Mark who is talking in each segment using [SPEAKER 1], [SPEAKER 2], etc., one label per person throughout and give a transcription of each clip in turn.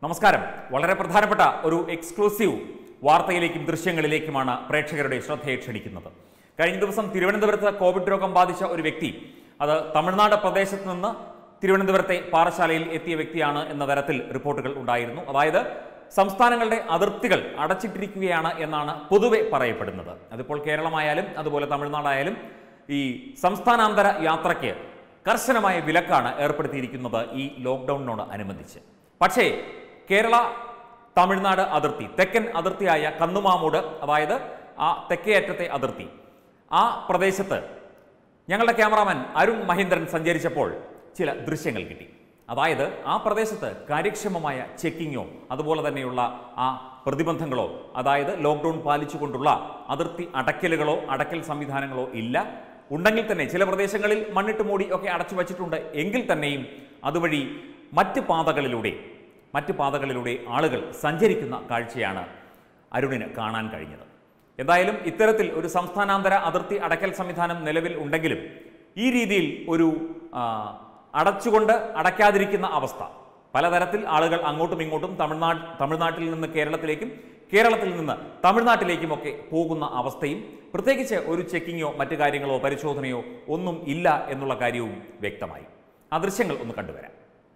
[SPEAKER 1] നമസ്കാരം വളരെ പ്രധാനപ്പെട്ട ഒരു എക്സ്ക്ലൂസീവ് വാർത്തയിലേക്കും ദൃശ്യങ്ങളിലേക്കുമാണ് പ്രേക്ഷകരുടെ ശ്രദ്ധയെ ക്ഷണിക്കുന്നത് കഴിഞ്ഞ ദിവസം തിരുവനന്തപുരത്ത് കോവിഡ് രോഗം ബാധിച്ച ഒരു വ്യക്തി അത് തമിഴ്നാട് പ്രദേശത്ത് നിന്ന് തിരുവനന്തപുരത്തെ പാറശാലയിൽ എത്തിയ വ്യക്തിയാണ് എന്ന തരത്തിൽ റിപ്പോർട്ടുകൾ ഉണ്ടായിരുന്നു അതായത് സംസ്ഥാനങ്ങളുടെ അതിർത്തികൾ അടച്ചിട്ടിരിക്കുകയാണ് എന്നാണ് പൊതുവെ പറയപ്പെടുന്നത് അതിപ്പോൾ കേരളമായാലും അതുപോലെ തമിഴ്നാടായാലും ഈ സംസ്ഥാനാന്തര യാത്രയ്ക്ക് കർശനമായ വിലക്കാണ് ഏർപ്പെടുത്തിയിരിക്കുന്നത് ഈ ലോക്ക്ഡൌണിനോട് അനുബന്ധിച്ച് പക്ഷേ കേരള തമിഴ്നാട് അതിർത്തി തെക്കൻ അതിർത്തിയായ കന്നുമാമൂട് അതായത് ആ തെക്കേ അറ്റത്തെ അതിർത്തി ആ പ്രദേശത്ത് ഞങ്ങളുടെ ക്യാമറാമാൻ അരുൺ മഹേന്ദ്രൻ സഞ്ചരിച്ചപ്പോൾ ചില ദൃശ്യങ്ങൾ കിട്ടി അതായത് ആ പ്രദേശത്ത് കാര്യക്ഷമമായ ചെക്കിങ്ങോ അതുപോലെ തന്നെയുള്ള ആ പ്രതിബന്ധങ്ങളോ അതായത് ലോക്ക്ഡൗൺ പാലിച്ചുകൊണ്ടുള്ള അതിർത്തി അടയ്ക്കലുകളോ അടയ്ക്കൽ സംവിധാനങ്ങളോ ഇല്ല ഉണ്ടെങ്കിൽ തന്നെ ചില പ്രദേശങ്ങളിൽ മണ്ണിട്ട് മൂടി ഒക്കെ അടച്ചു വച്ചിട്ടുണ്ട് എങ്കിൽ തന്നെയും അതുവഴി മറ്റ് പാതകളിലൂടെ മറ്റ് പാതകളിലൂടെ ആളുകൾ സഞ്ചരിക്കുന്ന കാഴ്ചയാണ് അരുണിന് കാണാൻ കഴിഞ്ഞത് എന്തായാലും ഇത്തരത്തിൽ ഒരു സംസ്ഥാനാന്തര അതിർത്തി അടയ്ക്കൽ സംവിധാനം നിലവിൽ ഉണ്ടെങ്കിലും ഈ രീതിയിൽ ഒരു ആ, അടച്ചുകൊണ്ട് അടയ്ക്കാതിരിക്കുന്ന അവസ്ഥ പലതരത്തിൽ ആളുകൾ അങ്ങോട്ടും ഇങ്ങോട്ടും തമിഴ്നാട് തമിഴ്നാട്ടിൽ നിന്ന് കേരളത്തിലേക്കും കേരളത്തിൽ നിന്ന് തമിഴ്നാട്ടിലേക്കുമൊക്കെ പോകുന്ന അവസ്ഥയും പ്രത്യേകിച്ച് ഒരു ചെക്കിങ്ങോ മറ്റു കാര്യങ്ങളോ പരിശോധനയോ ഒന്നും ഇല്ല എന്നുള്ള കാര്യവും വ്യക്തമായി ആ ദൃശ്യങ്ങൾ ഒന്ന് കണ്ടുവരാം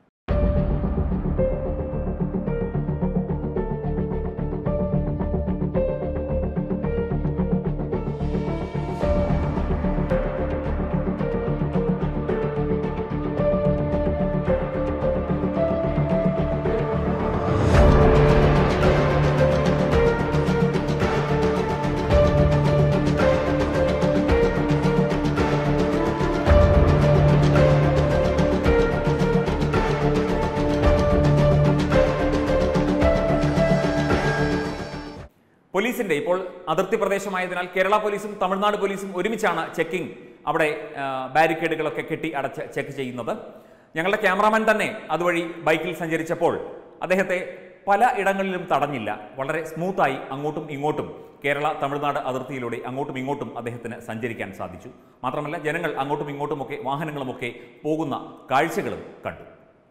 [SPEAKER 1] പോലീസിന്റെ ഇപ്പോൾ അതിർത്തി പ്രദേശമായതിനാൽ കേരള പോലീസും തമിഴ്നാട് പോലീസും ഒരുമിച്ചാണ് ചെക്കിംഗ് അവിടെ ആ, ബാരിക്കേഡുകളൊക്കെ കെട്ടി അടച്ച് ചെക്ക് ചെയ്യുന്നത് ഞങ്ങളുടെ ക്യാമറാമാൻ തന്നെ അതുവഴി ബൈക്കിൽ സഞ്ചരിച്ചപ്പോൾ അദ്ദേഹത്തെ പല ഇടങ്ങളിലും തടഞ്ഞില്ല വളരെ സ്മൂത്തായി അങ്ങോട്ടും ഇങ്ങോട്ടും കേരള തമിഴ്നാട് അതിർത്തിയിലൂടെ അങ്ങോട്ടും ഇങ്ങോട്ടും അദ്ദേഹത്തിന് സഞ്ചരിക്കാൻ സാധിച്ചു മാത്രമല്ല ജനങ്ങൾ അങ്ങോട്ടും ഇങ്ങോട്ടുമൊക്കെ വാഹനങ്ങളുമൊക്കെ പോകുന്ന കാഴ്ചകളും കണ്ടു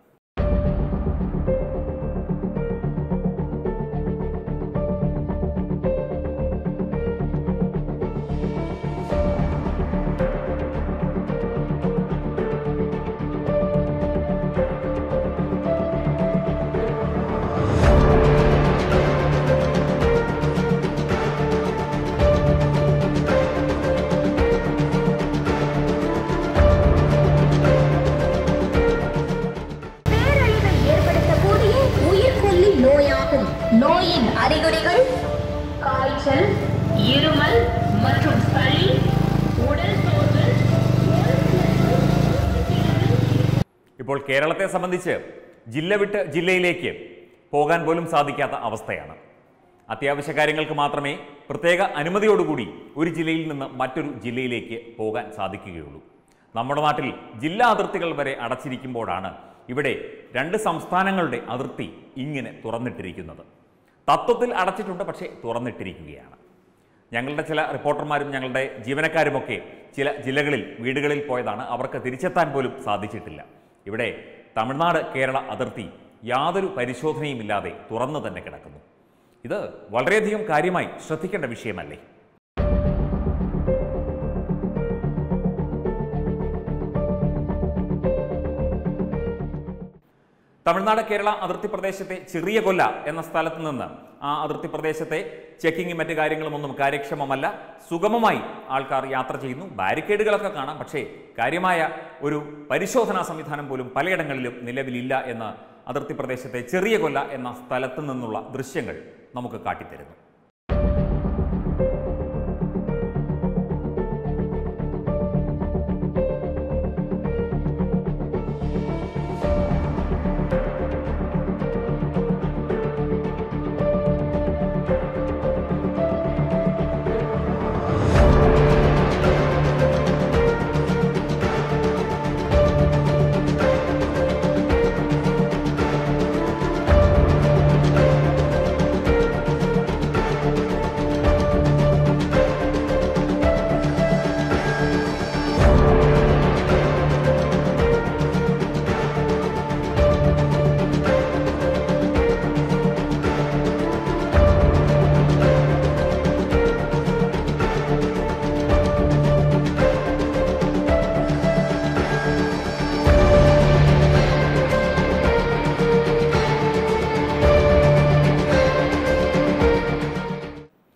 [SPEAKER 2] பேரழிவை ஏற்படுத்தக்கூடிய உயிர்கொல்லி நோயாகும் நோயின் அறிகுறிகள் காய்ச்சல் இருமல் மற்றும் சளி உடல் சோர்வு
[SPEAKER 1] ഇപ്പോൾ കേരളത്തെ സംബന്ധിച്ച് ജില്ല വിട്ട് ജില്ലയിലേക്ക് പോകാൻ പോലും സാധിക്കാത്ത അവസ്ഥയാണ് അത്യാവശ്യ കാര്യങ്ങൾക്ക് മാത്രമേ പ്രത്യേക അനുമതിയോടുകൂടി ഒരു ജില്ലയിൽ നിന്ന് മറ്റൊരു ജില്ലയിലേക്ക് പോകാൻ സാധിക്കുകയുള്ളൂ നമ്മുടെ നാട്ടിൽ ജില്ലാ അതിർത്തികൾ വരെ അടച്ചിരിക്കുമ്പോഴാണ് ഇവിടെ രണ്ട് സംസ്ഥാനങ്ങളുടെ അതിർത്തി ഇങ്ങനെ തുറന്നിട്ടിരിക്കുന്നത് തത്വത്തിൽ അടച്ചിട്ടുണ്ട് പക്ഷേ തുറന്നിട്ടിരിക്കുകയാണ് ഞങ്ങളുടെ ചില റിപ്പോർട്ടർമാരും ഞങ്ങളുടെ ജീവനക്കാരുമൊക്കെ ചില ജില്ലകളിൽ വീടുകളിൽ പോയതാണ് അവർക്ക് തിരിച്ചെത്താൻ പോലും സാധിച്ചിട്ടില്ല ഇവിടെ തമിഴ്നാട് കേരള അതിർത്തി യാതൊരു പരിശോധനയുമില്ലാതെ തുറന്നു തന്നെ കിടക്കുന്നു ഇത് വളരെയധികം കാര്യമായി ശ്രദ്ധിക്കേണ്ട വിഷയമല്ലേ തമിഴ്നാട് കേരള അതിർത്തി പ്രദേശത്തെ ചെറിയ കൊല്ല എന്ന സ്ഥലത്ത് നിന്ന് ആ അതിർത്തി പ്രദേശത്തെ ചെക്കിങ്ങും മറ്റു കാര്യങ്ങളും ഒന്നും കാര്യക്ഷമമല്ല സുഗമമായി ആൾക്കാർ യാത്ര ചെയ്യുന്നു ബാരിക്കേഡുകളൊക്കെ കാണാം പക്ഷേ കാര്യമായ ഒരു പരിശോധനാ സംവിധാനം പോലും പലയിടങ്ങളിലും നിലവിലില്ല എന്ന് അതിർത്തി പ്രദേശത്തെ ചെറിയ കൊല്ല എന്ന സ്ഥലത്ത് നിന്നുള്ള ദൃശ്യങ്ങൾ നമുക്ക് കാട്ടിത്തരുന്നു
[SPEAKER 2] பேரழிவை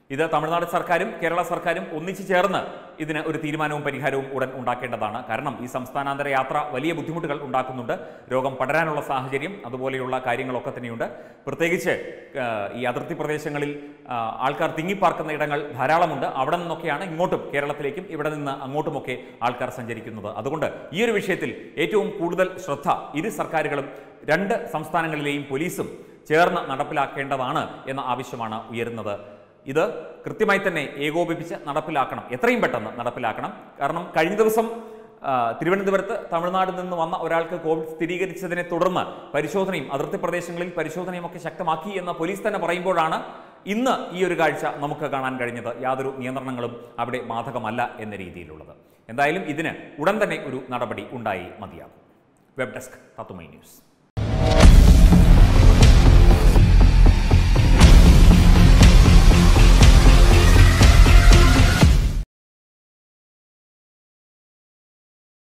[SPEAKER 1] ഇത് തമിഴ്നാട് സർക്കാരും കേരള സർക്കാരും ഒന്നിച്ചു ചേർന്ന് ഇതിന് ഒരു തീരുമാനവും പരിഹാരവും ഉടൻ ഉണ്ടാക്കേണ്ടതാണ് കാരണം ഈ സംസ്ഥാനാന്തര യാത്ര വലിയ ബുദ്ധിമുട്ടുകൾ ഉണ്ടാക്കുന്നുണ്ട് രോഗം പടരാനുള്ള സാഹചര്യം അതുപോലെയുള്ള കാര്യങ്ങളൊക്കെ തന്നെയുണ്ട് പ്രത്യേകിച്ച് ആ, ഈ അതിർത്തി പ്രദേശങ്ങളിൽ ആ, ആൾക്കാർ തിങ്ങിപ്പാർക്കുന്ന ഇടങ്ങൾ ധാരാളമുണ്ട് അവിടെ നിന്നൊക്കെയാണ് ഇങ്ങോട്ടും കേരളത്തിലേക്കും ഇവിടെ നിന്ന് അങ്ങോട്ടുമൊക്കെ ആൾക്കാർ സഞ്ചരിക്കുന്നത് അതുകൊണ്ട് ഈ ഒരു വിഷയത്തിൽ ഏറ്റവും കൂടുതൽ ശ്രദ്ധ ഇരു സർക്കാരുകളും രണ്ട് സംസ്ഥാനങ്ങളിലെയും പോലീസും ചേർന്ന് നടപ്പിലാക്കേണ്ടതാണ് എന്ന ആവശ്യമാണ് ഉയരുന്നത് ഇത് കൃത്യമായി തന്നെ ഏകോപിപ്പിച്ച് നടപ്പിലാക്കണം എത്രയും പെട്ടെന്ന് നടപ്പിലാക്കണം കാരണം കഴിഞ്ഞ ദിവസം ആ, തിരുവനന്തപുരത്ത് തമിഴ്നാട്ടിൽ നിന്ന് വന്ന ഒരാൾക്ക് കോവിഡ് സ്ഥിരീകരിച്ചതിനെ തുടർന്ന് പരിശോധനയും അതിർത്തി പ്രദേശങ്ങളിൽ പരിശോധനയും ഒക്കെ ശക്തമാക്കി എന്ന് പോലീസ് തന്നെ പറയുമ്പോഴാണ് ഇന്ന് ഈ ഒരു കാഴ്ച നമുക്ക് കാണാൻ കഴിഞ്ഞത് യാതൊരു നിയന്ത്രണങ്ങളും അവിടെ ബാധകമല്ല എന്ന രീതിയിലുള്ളത് എന്തായാലും ഇതിന് ഉടൻ തന്നെ ഒരു നടപടി ഉണ്ടായി മതിയാകും വെബ് ഡെസ്ക് തത്തുമൈ ന്യൂസ്